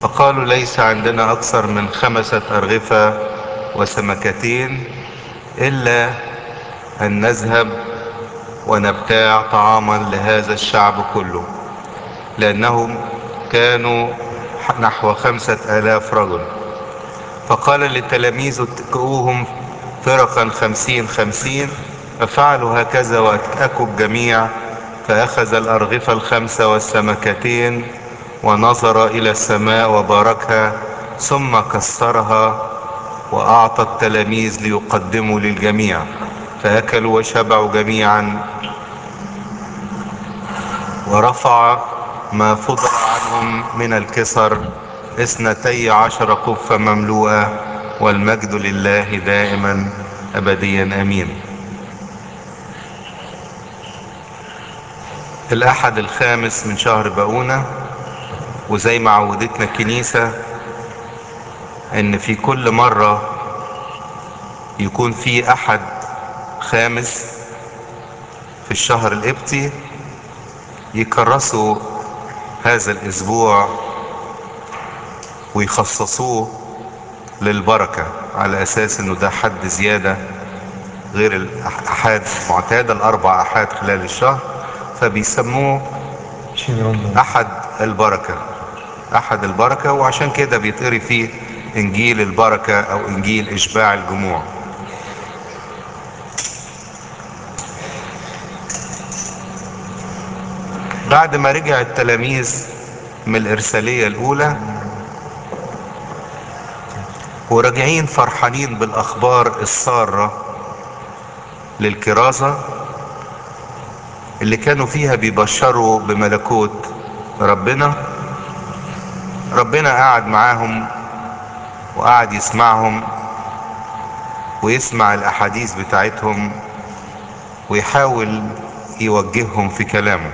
فقالوا ليس عندنا أكثر من خمسة أرغفة وسمكتين إلا أن نذهب ونبتاع طعاما لهذا الشعب كله لأنهم كانوا نحو خمسة آلاف رجل فقال للتلاميذ اتكئوهم فرقا خمسين خمسين ففعلوا هكذا واتأكوا الجميع فأخذ الأرغفة الخمسة والسمكتين ونظر إلى السماء وباركها ثم كسرها وأعطى التلاميذ ليقدموا للجميع فأكلوا وشبعوا جميعا ورفع ما فضل عنهم من الكسر اثنتي عشر قفة مملوءة والمجد لله دائما أبديا أمين الأحد الخامس من شهر بقونة وزي ما عودتنا الكنيسة ان في كل مرة يكون في احد خامس في الشهر القبطي يكرسوا هذا الاسبوع ويخصصوه للبركة على اساس انه ده حد زيادة غير الاحاد المعتادة الاربع احاد خلال الشهر فبيسموه احد البركة احد البركة وعشان كده بيتقري فيه انجيل البركة او انجيل اشباع الجموع بعد ما رجع التلاميذ من الارسالية الاولى وراجعين فرحانين بالاخبار السارة للكرازة اللي كانوا فيها بيبشروا بملكوت ربنا ربنا قعد معاهم وقعد يسمعهم ويسمع الاحاديث بتاعتهم ويحاول يوجههم في كلامه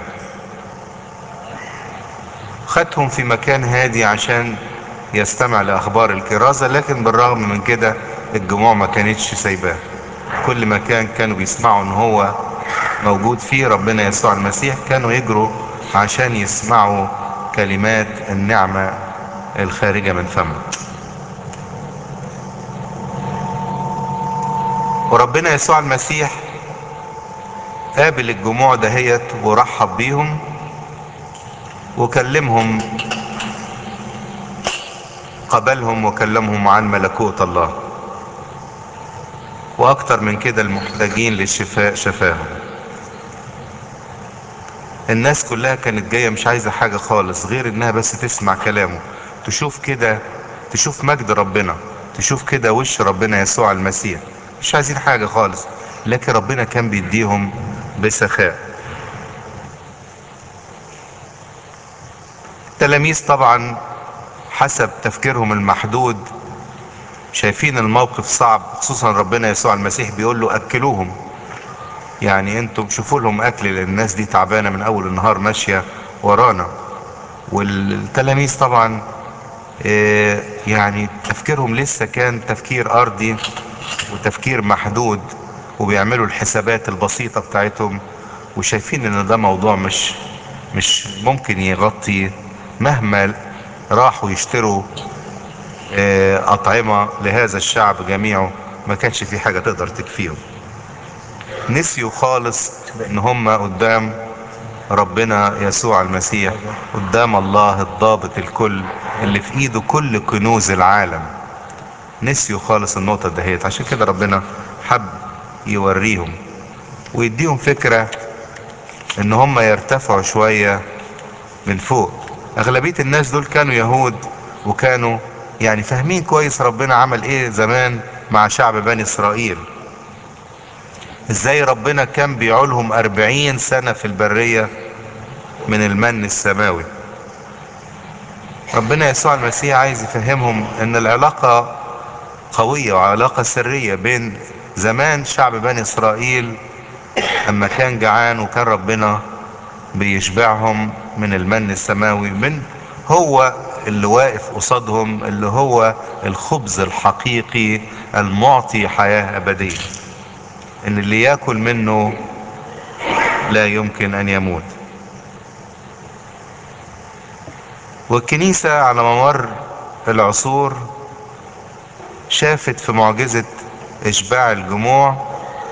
خدهم في مكان هادي عشان يستمع لاخبار الكرازة لكن بالرغم من كده الجموع ما كانتش سايباه كل مكان كانوا بيسمعوا ان هو موجود فيه ربنا يسوع المسيح كانوا يجروا عشان يسمعوا كلمات النعمة الخارجة من فمه وربنا يسوع المسيح قابل الجموع دهيت ورحب بيهم وكلمهم قبلهم وكلمهم عن ملكوت الله واكتر من كده المحتاجين للشفاء شفاهم الناس كلها كانت جاية مش عايزة حاجة خالص غير انها بس تسمع كلامه تشوف كده تشوف مجد ربنا تشوف كده وش ربنا يسوع المسيح مش عايزين حاجة خالص لكن ربنا كان بيديهم بسخاء التلاميذ طبعا حسب تفكيرهم المحدود شايفين الموقف صعب خصوصا ربنا يسوع المسيح بيقول له اكلوهم يعني انتم شوفوا لهم اكل لان الناس دي تعبانه من اول النهار ماشيه ورانا والتلاميذ طبعا اه يعني تفكيرهم لسه كان تفكير ارضي وتفكير محدود وبيعملوا الحسابات البسيطه بتاعتهم وشايفين ان ده موضوع مش مش ممكن يغطي مهما راحوا يشتروا اه اطعمه لهذا الشعب جميعه ما كانش في حاجه تقدر تكفيهم نسيوا خالص ان هم قدام ربنا يسوع المسيح قدام الله الضابط الكل اللي في ايده كل كنوز العالم نسيوا خالص النقطة دهيت عشان كده ربنا حب يوريهم ويديهم فكرة ان هم يرتفعوا شوية من فوق اغلبية الناس دول كانوا يهود وكانوا يعني فاهمين كويس ربنا عمل ايه زمان مع شعب بني اسرائيل ازاي ربنا كان بيعولهم اربعين سنة في البرية من المن السماوي ربنا يسوع المسيح عايز يفهمهم ان العلاقة قوية وعلاقة سرية بين زمان شعب بني اسرائيل اما كان جعان وكان ربنا بيشبعهم من المن السماوي من هو اللي واقف قصادهم اللي هو الخبز الحقيقي المعطي حياة ابدية ان اللي ياكل منه لا يمكن ان يموت والكنيسة على ممر العصور شافت في معجزة اشباع الجموع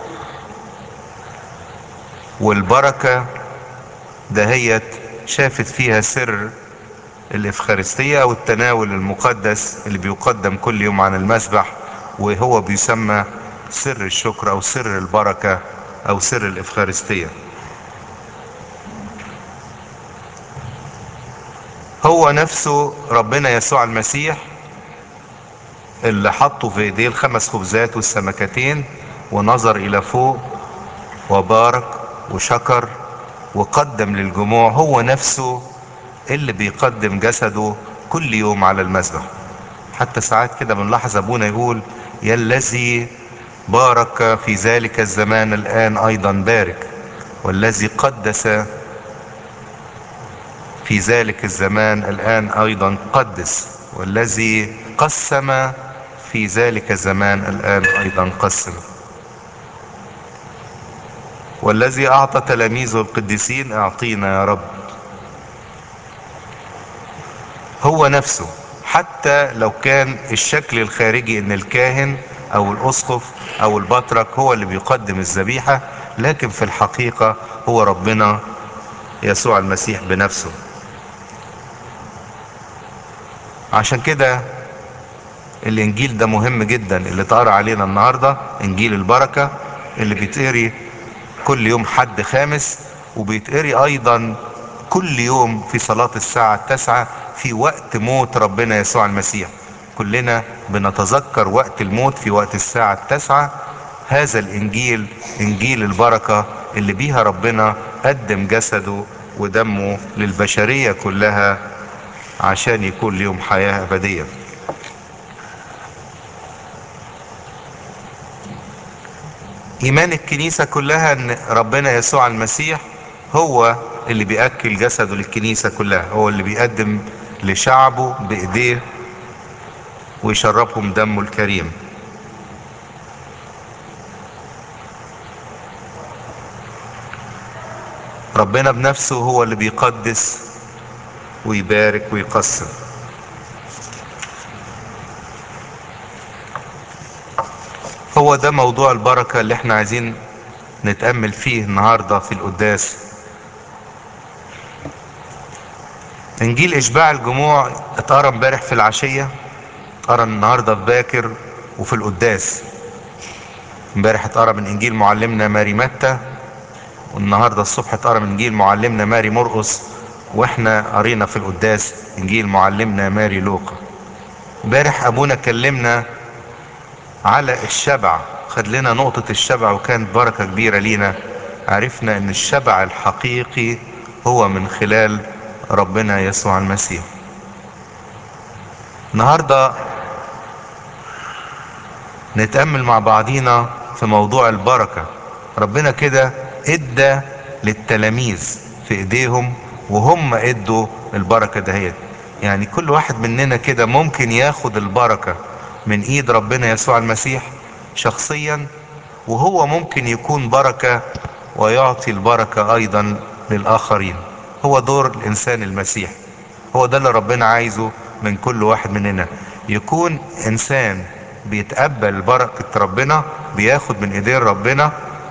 والبركة دهيت شافت فيها سر الإفخارستية أو التناول المقدس اللي بيقدم كل يوم عن المسبح وهو بيسمى سر الشكر أو سر البركة أو سر الإفخارستية هو نفسه ربنا يسوع المسيح اللي حطه في ايديه الخمس خبزات والسمكتين ونظر الى فوق وبارك وشكر وقدم للجموع هو نفسه اللي بيقدم جسده كل يوم على المذبح حتى ساعات كده بنلاحظ ابونا يقول يا الذي بارك في ذلك الزمان الان ايضا بارك والذي قدس في ذلك الزمان الان ايضا قدس والذي قسم في ذلك الزمان الان ايضا قسم والذي اعطى تلاميذه القديسين اعطينا يا رب هو نفسه حتى لو كان الشكل الخارجي ان الكاهن او الاسقف او البطرك هو اللي بيقدم الذبيحة لكن في الحقيقة هو ربنا يسوع المسيح بنفسه عشان كده الانجيل ده مهم جدا اللي اتقرا علينا النهارده انجيل البركه اللي بيتقري كل يوم حد خامس وبيتقري ايضا كل يوم في صلاة الساعة التاسعة في وقت موت ربنا يسوع المسيح كلنا بنتذكر وقت الموت في وقت الساعة التاسعة هذا الانجيل انجيل البركة اللي بيها ربنا قدم جسده ودمه للبشرية كلها عشان يكون ليهم حياة أبدية إيمان الكنيسة كلها أن ربنا يسوع المسيح هو اللي بيأكل جسده للكنيسة كلها هو اللي بيقدم لشعبه بإيديه ويشربهم دمه الكريم ربنا بنفسه هو اللي بيقدس ويبارك ويقسم هو ده موضوع البركة اللي احنا عايزين نتأمل فيه النهاردة في القداس انجيل اشباع الجموع اتقرا امبارح في العشية اتقرا النهاردة في باكر وفي القداس امبارح اتقرا من انجيل معلمنا ماري متى والنهاردة الصبح اتقرا من انجيل معلمنا ماري مرقس واحنا قرينا في القداس انجيل معلمنا ماري لوقا امبارح ابونا كلمنا على الشبع خد لنا نقطة الشبع وكانت بركة كبيرة لينا عرفنا ان الشبع الحقيقي هو من خلال ربنا يسوع المسيح النهاردة نتأمل مع بعضينا في موضوع البركة ربنا كده ادى للتلاميذ في ايديهم وهم ادوا البركة دهيت يعني كل واحد مننا كده ممكن ياخد البركة من ايد ربنا يسوع المسيح شخصيا وهو ممكن يكون بركة ويعطي البركة ايضا للاخرين هو دور الانسان المسيح هو ده اللي ربنا عايزه من كل واحد مننا يكون انسان بيتقبل بركة ربنا بياخد من ايدين ربنا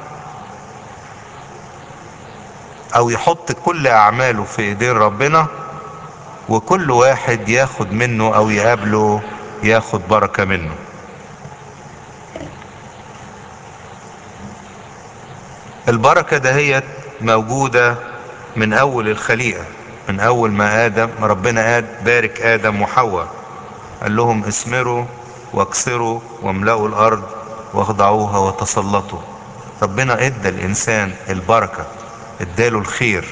او يحط كل اعماله في ايدين ربنا وكل واحد ياخد منه او يقابله ياخد بركة منه البركة دهيت موجودة من اول الخليقة من اول ما ادم ربنا آد بارك ادم وحواء قال لهم اسمروا واكسروا واملأوا الارض واخضعوها وتسلطوا ربنا ادى الانسان البركة اداله الخير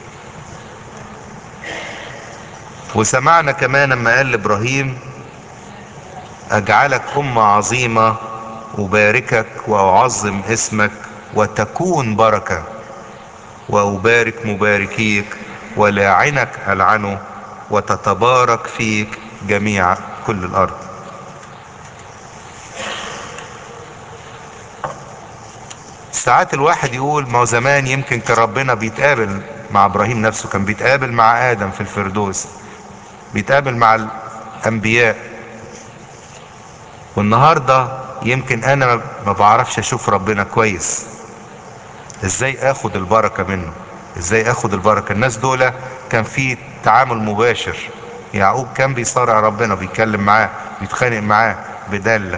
وسمعنا كمان لما قال لابراهيم اجعلك امة عظيمة اباركك واعظم اسمك وتكون بركة وابارك مباركيك ولاعنك العنه وتتبارك فيك جميع كل الارض ساعات الواحد يقول ما هو زمان يمكن كان ربنا بيتقابل مع ابراهيم نفسه كان بيتقابل مع ادم في الفردوس بيتقابل مع الانبياء والنهاردة يمكن انا ما بعرفش اشوف ربنا كويس ازاي اخد البركة منه ازاي اخد البركة الناس دول كان في تعامل مباشر يعقوب كان بيصارع ربنا بيتكلم معاه بيتخانق معاه بدالة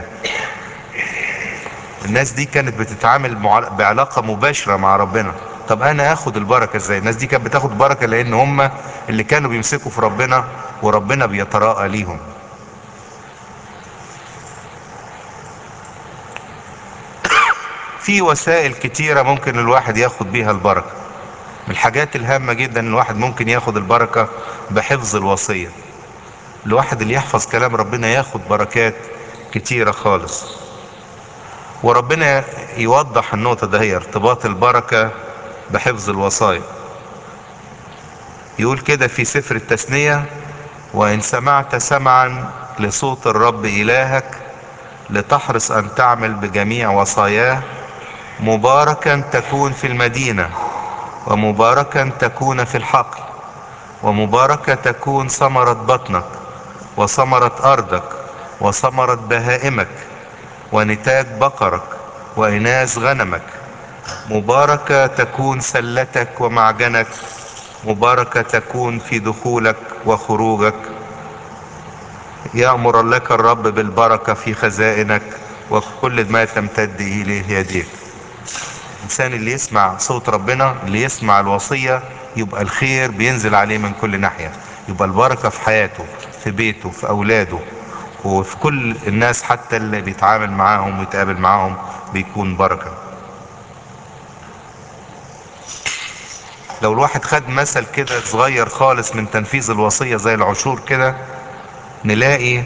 الناس دي كانت بتتعامل بعلاقة مباشرة مع ربنا طب انا اخد البركة ازاي الناس دي كانت بتاخد بركة لان هم اللي كانوا بيمسكوا في ربنا وربنا بيتراءى ليهم في وسائل كتيرة ممكن الواحد ياخد بيها البركة من الحاجات الهامة جدا الواحد ممكن ياخد البركة بحفظ الوصية الواحد اللي يحفظ كلام ربنا ياخد بركات كتيرة خالص وربنا يوضح النقطة ده هي ارتباط البركة بحفظ الوصايا يقول كده في سفر التثنية وإن سمعت سمعا لصوت الرب إلهك لتحرص أن تعمل بجميع وصاياه مباركا تكون في المدينة ومباركا تكون في الحقل ومباركة تكون ثمرة بطنك وثمرة أرضك وثمرة بهائمك ونتاج بقرك وإناث غنمك مباركة تكون سلتك ومعجنك مباركة تكون في دخولك وخروجك يأمر لك الرب بالبركة في خزائنك وكل ما تمتد إليه يديك الإنسان اللي يسمع صوت ربنا اللي يسمع الوصية يبقى الخير بينزل عليه من كل ناحية يبقى البركة في حياته في بيته في أولاده وفي كل الناس حتى اللي بيتعامل معاهم ويتقابل معاهم بيكون بركة لو الواحد خد مثل كده صغير خالص من تنفيذ الوصية زي العشور كده نلاقي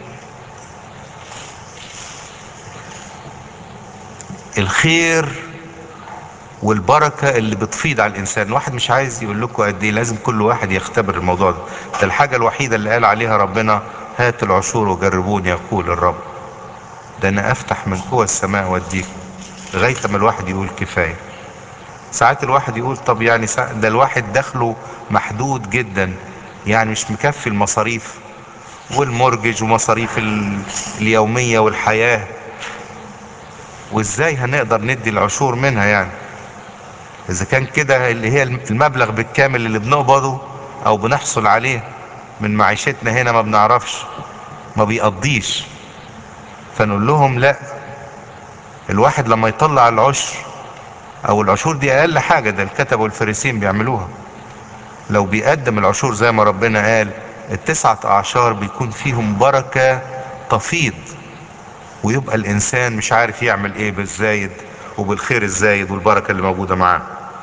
الخير والبركة اللي بتفيض على الإنسان الواحد مش عايز يقول لكم قد إيه لازم كل واحد يختبر الموضوع ده ده الحاجة الوحيدة اللي قال عليها ربنا هات العشور وجربوني يقول الرب ده أنا أفتح من قوى السماء وأديكم لغاية ما الواحد يقول كفاية ساعات الواحد يقول طب يعني ده الواحد دخله محدود جدا يعني مش مكفي المصاريف والمورجج ومصاريف اليومية والحياة وازاي هنقدر ندي العشور منها يعني اذا كان كده اللي هي المبلغ بالكامل اللي بنقبضه او بنحصل عليه من معيشتنا هنا ما بنعرفش ما بيقضيش فنقول لهم لا الواحد لما يطلع العشر او العشور دي اقل حاجة ده الكتب والفريسين بيعملوها لو بيقدم العشور زي ما ربنا قال التسعة اعشار بيكون فيهم بركة تفيض ويبقى الانسان مش عارف يعمل ايه بالزايد وبالخير الزايد والبركة اللي موجودة معاه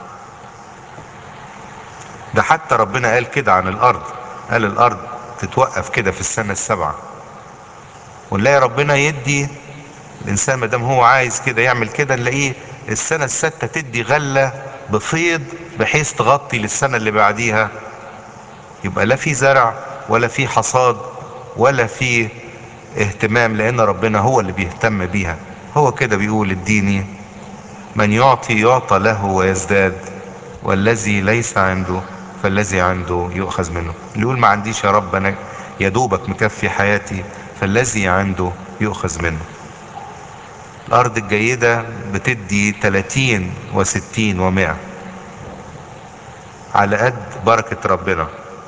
ده حتى ربنا قال كده عن الارض قال الارض تتوقف كده في السنة السبعة ونلاقي ربنا يدي الانسان ما دام هو عايز كده يعمل كده نلاقيه السنة الستة تدي غلة بفيض بحيث تغطي للسنة اللي بعديها يبقى لا في زرع ولا في حصاد ولا في اهتمام لان ربنا هو اللي بيهتم بيها هو كده بيقول اديني من يعطي يعطى له ويزداد والذي ليس عنده فالذي عنده يؤخذ منه اللي يقول ما عنديش يا رب انا يا دوبك مكفي حياتي فالذي عنده يؤخذ منه الارض الجيدة بتدي 30 و60 و100 على قد بركة ربنا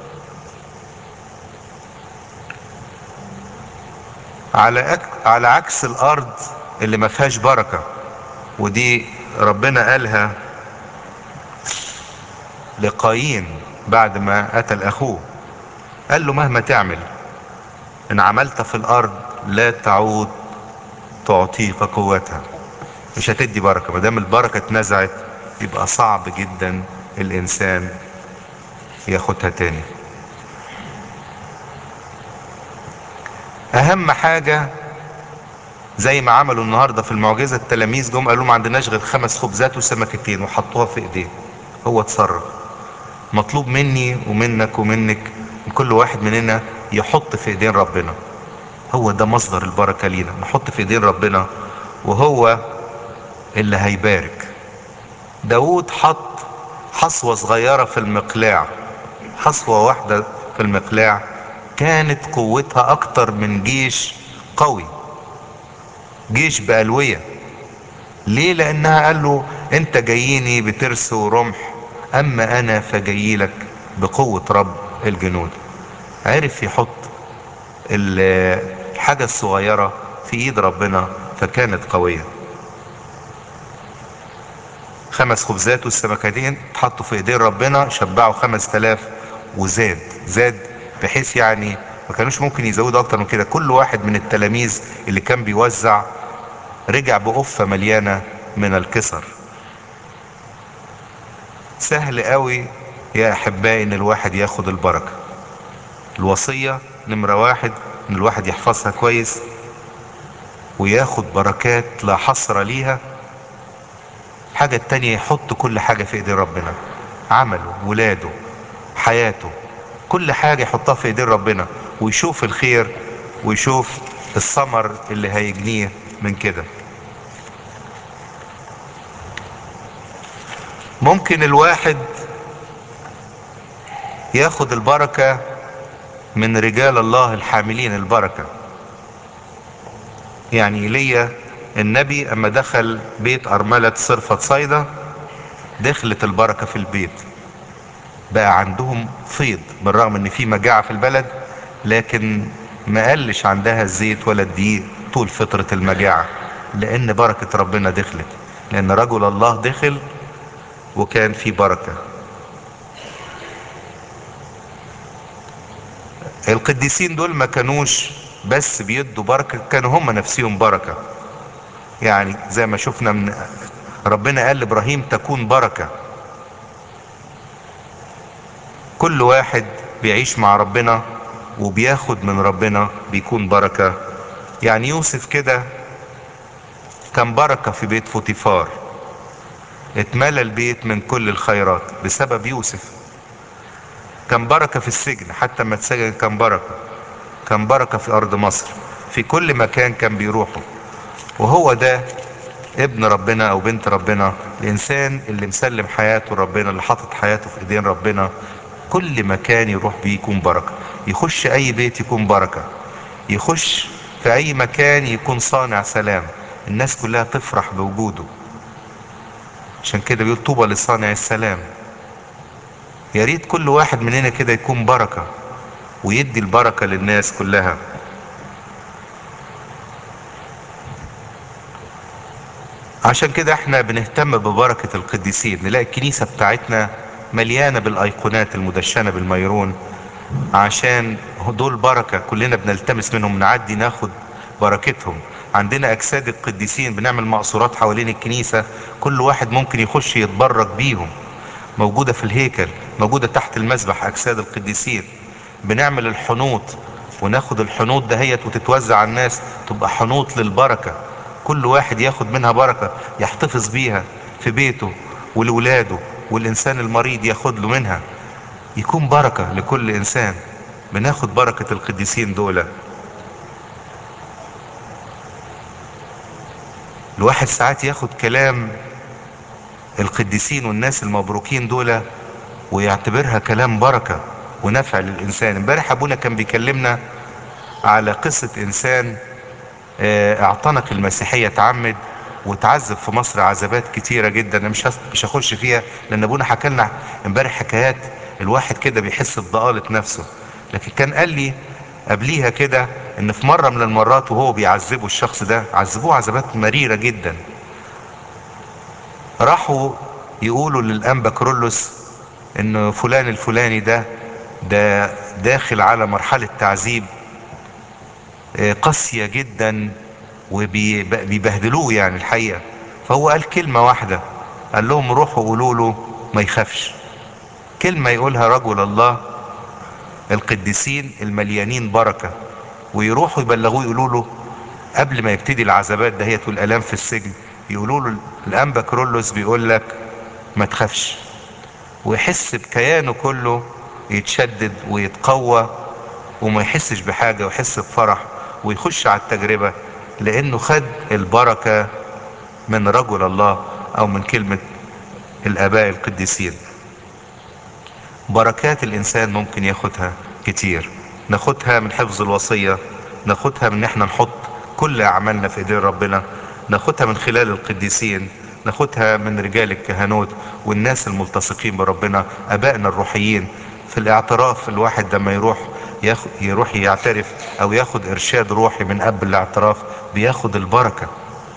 على أك... على عكس الارض اللي ما فيهاش بركة ودي ربنا قالها لقايين بعد ما قتل اخوه قال له مهما تعمل ان عملت في الارض لا تعود تعطيك قوتها مش هتدي بركة ما دام البركة اتنزعت يبقى صعب جدا الانسان ياخدها تاني اهم حاجة زي ما عملوا النهاردة في المعجزة التلاميذ جم قالوا ما عندناش غير خمس خبزات وسمكتين وحطوها في ايديه هو اتصرف مطلوب مني ومنك ومنك كل واحد مننا يحط في ايدين ربنا هو ده مصدر البركة لينا نحط في ايدين ربنا وهو اللي هيبارك داود حط حصوة صغيرة في المقلاع حصوة واحدة في المقلاع كانت قوتها اكتر من جيش قوي جيش بألوية ليه لانها قال له انت جاييني بترس ورمح اما انا فجاي لك بقوة رب الجنود عرف يحط الحاجة الصغيرة في ايد ربنا فكانت قوية خمس خبزات والسمكتين اتحطوا في ايدين ربنا شبعوا خمس تلاف وزاد زاد بحيث يعني ما كانوش ممكن يزودوا اكتر من كده كل واحد من التلاميذ اللي كان بيوزع رجع بقفة مليانة من الكسر سهل قوي يا احبائي ان الواحد ياخد البركة الوصية نمرة واحد ان الواحد يحفظها كويس وياخد بركات لا حصر ليها الحاجة التانية يحط كل حاجة في ايدين ربنا عمله ولاده حياته كل حاجة يحطها في ايدين ربنا ويشوف الخير ويشوف الثمر اللي هيجنيه من كده ممكن الواحد ياخد البركة من رجال الله الحاملين البركة يعني ايليا النبي اما دخل بيت ارملة صرفة صيدا دخلت البركة في البيت بقى عندهم فيض بالرغم ان في مجاعة في البلد لكن ما قلش عندها الزيت ولا الدقيق طول فترة المجاعة لان بركة ربنا دخلت لان رجل الله دخل وكان في بركة القديسين دول ما كانوش بس بيدوا بركة كانوا هم نفسهم بركة يعني زي ما شفنا من ربنا قال لابراهيم تكون بركة كل واحد بيعيش مع ربنا وبياخد من ربنا بيكون بركة يعني يوسف كده كان بركة في بيت فوتيفار اتملى البيت من كل الخيرات بسبب يوسف كان بركة في السجن حتى ما اتسجن كان بركة كان بركة في أرض مصر في كل مكان كان بيروحه وهو ده ابن ربنا أو بنت ربنا الإنسان اللي مسلم حياته ربنا اللي حاطط حياته في إيدين ربنا كل مكان يروح بيه يكون بركة يخش أي بيت يكون بركة يخش في أي مكان يكون صانع سلام الناس كلها تفرح بوجوده عشان كده بيقول طوبى لصانع السلام يا ريت كل واحد مننا كده يكون بركة ويدي البركة للناس كلها عشان كده احنا بنهتم ببركة القديسين نلاقي الكنيسة بتاعتنا مليانة بالايقونات المدشنة بالميرون عشان دول بركة كلنا بنلتمس منهم نعدي ناخد بركتهم عندنا اجساد القديسين بنعمل مقصورات حوالين الكنيسة كل واحد ممكن يخش يتبرك بيهم موجودة في الهيكل موجودة تحت المسبح اجساد القديسين بنعمل الحنوط وناخد الحنوط دهيت وتتوزع على الناس تبقى حنوط للبركة كل واحد ياخد منها بركة يحتفظ بيها في بيته ولولاده والإنسان المريض ياخد له منها يكون بركة لكل إنسان بناخد بركة القديسين دول الواحد ساعات ياخد كلام القديسين والناس المبروكين دول ويعتبرها كلام بركة ونفع للإنسان امبارح أبونا كان بيكلمنا على قصة إنسان اعتنق المسيحية تعمد وتعذب في مصر عذابات كتيرة جدا انا مش مش هخش فيها لان ابونا حكى لنا امبارح حكايات الواحد كده بيحس بضآلة نفسه لكن كان قال لي قبليها كده ان في مرة من المرات وهو بيعذبوا الشخص ده عذبوه عذابات مريرة جدا راحوا يقولوا للانبا كرولوس ان فلان الفلاني ده ده داخل على مرحلة تعذيب قاسية جدا وبيبهدلوه يعني الحقيقة فهو قال كلمة واحدة قال لهم روحوا قولوا له ما يخافش كلمة يقولها رجل الله القديسين المليانين بركة ويروحوا يبلغوه يقولوا له قبل ما يبتدي العذابات دهيت والالام في السجن يقولوا له الانبا كرولوس بيقول لك ما تخافش ويحس بكيانه كله يتشدد ويتقوى وما يحسش بحاجة ويحس بفرح ويخش على التجربة لانه خد البركة من رجل الله او من كلمة الاباء القديسين بركات الانسان ممكن ياخدها كتير ناخدها من حفظ الوصية ناخدها من ان احنا نحط كل اعمالنا في ايدين ربنا ناخدها من خلال القديسين ناخدها من رجال الكهنوت والناس الملتصقين بربنا ابائنا الروحيين في الاعتراف الواحد لما يروح ياخد يروح يعترف او ياخد ارشاد روحي من اب الاعتراف بياخد البركة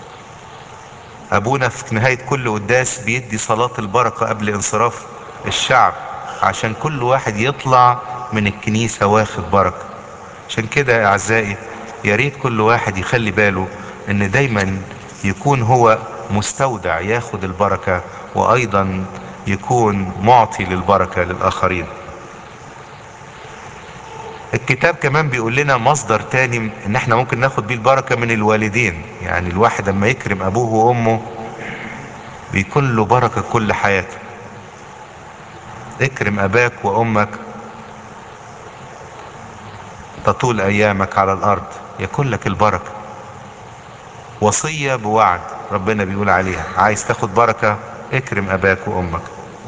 ابونا في نهاية كل قداس بيدي صلاة البركة قبل انصراف الشعب عشان كل واحد يطلع من الكنيسة واخد بركة عشان كده يا اعزائي يا ريت كل واحد يخلي باله ان دايما يكون هو مستودع ياخد البركة وايضا يكون معطي للبركة للاخرين الكتاب كمان بيقول لنا مصدر تاني ان احنا ممكن ناخد بيه البركة من الوالدين يعني الواحد لما يكرم ابوه وامه بيكون له بركة كل حياته اكرم اباك وامك تطول ايامك على الارض يكون لك البركة وصية بوعد ربنا بيقول عليها عايز تاخد بركة اكرم اباك وامك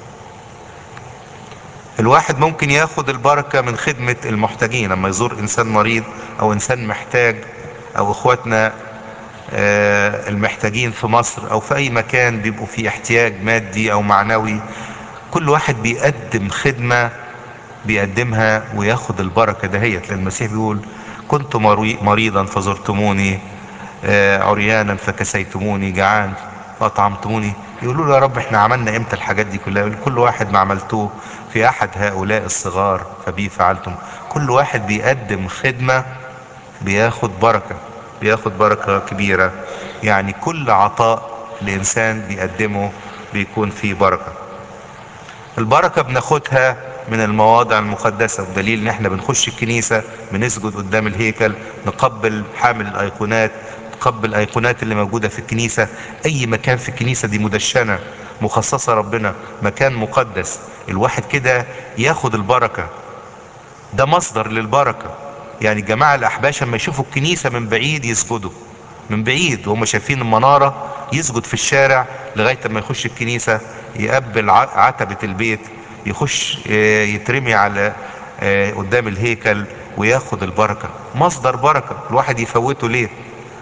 الواحد ممكن ياخد البركة من خدمة المحتاجين لما يزور انسان مريض او انسان محتاج او اخواتنا آه، المحتاجين في مصر او في اي مكان بيبقوا في احتياج مادي او معنوي كل واحد بيقدم خدمة بيقدمها وياخد البركة دهيت لان المسيح بيقول كنت مري- مريضا فزرتموني آه، عريانا فكسيتموني جعان فاطعمتموني يقولوا له يا رب احنا عملنا امتى الحاجات دي كلها يقول كل واحد ما عملتوه في احد هؤلاء الصغار فبي فعلتم كل واحد بيقدم خدمة بياخد بركة بياخد بركة كبيرة يعني كل عطاء الانسان بيقدمه بيكون فيه بركة البركة بناخدها من المواضع المقدسة بدليل ان احنا بنخش الكنيسة بنسجد قدام الهيكل نقبل حامل الايقونات نقبل الايقونات اللي موجودة في الكنيسة اي مكان في الكنيسة دي مدشنة مخصصة ربنا مكان مقدس الواحد كده ياخد البركة ده مصدر للبركة يعني الجماعة الأحباش لما يشوفوا الكنيسة من بعيد يسجدوا من بعيد وهم شايفين المنارة يسجد في الشارع لغاية ما يخش الكنيسة يقبل ع- عتبة البيت يخش آه، يترمي على آه، قدام الهيكل وياخد البركة مصدر بركة الواحد يفوته ليه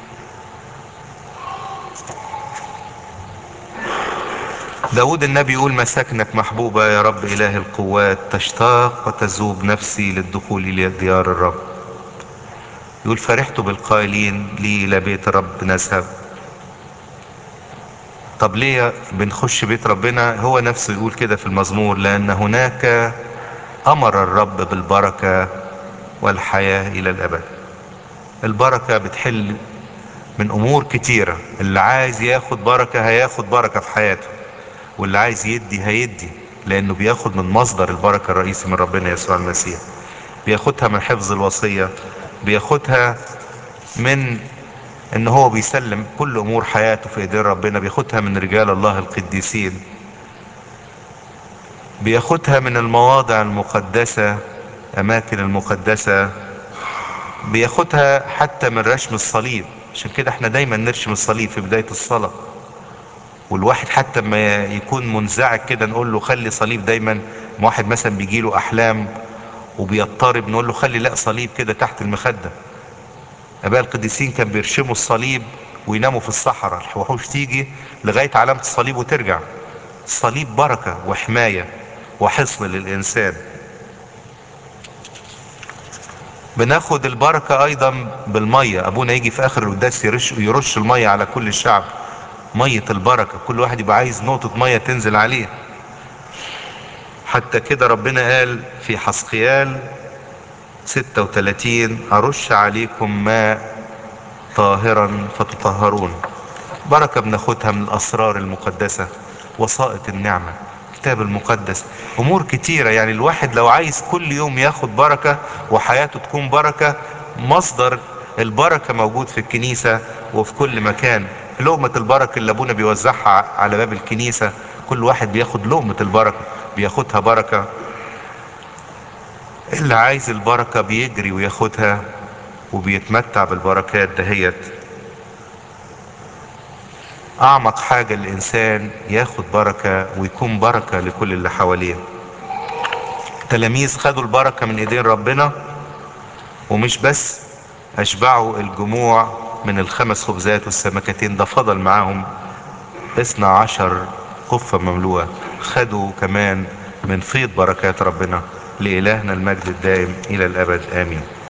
داود النبي يقول مساكنك محبوبة يا رب إله القوات تشتاق وتذوب نفسي للدخول إلى ديار الرب يقول فرحت بالقائلين لي إلى بيت الرب نذهب طب ليه بنخش بيت ربنا هو نفسه يقول كده في المزمور لأن هناك أمر الرب بالبركة والحياة إلى الأبد البركة بتحل من أمور كتيرة اللي عايز ياخد بركة هياخد بركة في حياته واللي عايز يدي هيدي لأنه بياخد من مصدر البركة الرئيسي من ربنا يسوع المسيح بياخدها من حفظ الوصية بياخدها من ان هو بيسلم كل امور حياته في ايدين ربنا بياخدها من رجال الله القديسين بياخدها من المواضع المقدسة اماكن المقدسة بياخدها حتى من رشم الصليب عشان كده احنا دايما نرشم الصليب في بداية الصلاة والواحد حتى ما يكون منزعج كده نقول له خلي صليب دايما واحد مثلا بيجي له احلام وبيضطرب نقول له خلي لا صليب كده تحت المخدة اباء القديسين كان بيرشموا الصليب ويناموا في الصحراء الوحوش تيجي لغاية علامة الصليب وترجع الصليب بركة وحماية وحصن للإنسان بناخد البركة أيضا بالمية أبونا يجي في آخر القداس يرش, يرش المية على كل الشعب مية البركة كل واحد يبقى عايز نقطة مية تنزل عليه حتى كده ربنا قال في حسقيال 36 أرش عليكم ماء طاهرا فتطهرون بركة بناخدها من الأسرار المقدسة وسائط النعمة الكتاب المقدس أمور كتيرة يعني الواحد لو عايز كل يوم ياخد بركة وحياته تكون بركة مصدر البركة موجود في الكنيسة وفي كل مكان لقمة البركة اللي أبونا بيوزعها على باب الكنيسة كل واحد بياخد لقمة البركة بياخدها بركة اللي عايز البركة بيجري وياخدها وبيتمتع بالبركات دهيت اعمق حاجة الانسان ياخد بركة ويكون بركة لكل اللي حواليه التلاميذ خدوا البركة من ايدين ربنا ومش بس اشبعوا الجموع من الخمس خبزات والسمكتين ده فضل معاهم اثنا عشر قفة مملوءة خدوا كمان من فيض بركات ربنا لإلهنا المجد الدائم إلى الأبد آمين